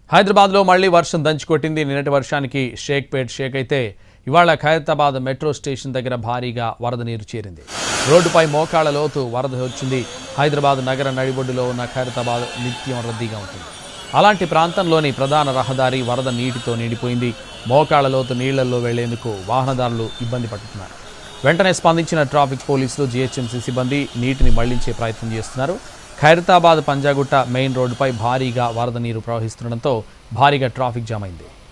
హైదరాబాద్లో మళ్లీ వర్షం దంచుకొట్టింది నిన్నటి వర్షానికి షేక్పేట్ షేక్ అయితే ఇవాళ ఖైరతాబాద్ మెట్రో స్టేషన్ దగ్గర భారీగా వరద నీరు చేరింది రోడ్డుపై మోకాళ్ల లోతు వరద వచ్చింది హైదరాబాద్ నగర నడిబొడ్డులో ఉన్న ఖైరతాబాద్ నిత్యం రద్దీగా ఉంటుంది అలాంటి ప్రాంతంలోని ప్రధాన రహదారి వరద నీటితో నిండిపోయింది మోకాళ్ల లోతు నీళ్లలో వెళ్లేందుకు వాహనదారులు ఇబ్బంది పడుతున్నారు వెంటనే స్పందించిన ట్రాఫిక్ పోలీసులు జీహెచ్ఎంసీ సిబ్బంది నీటిని మళ్లించే ప్రయత్నం చేస్తున్నారు ఖైరతాబాద్ పంజాగుట్ట మెయిన్ రోడ్డుపై భారీగా వరద నీరు ప్రవహిస్తుండటంతో భారీగా ట్రాఫిక్ జామ్ అయింది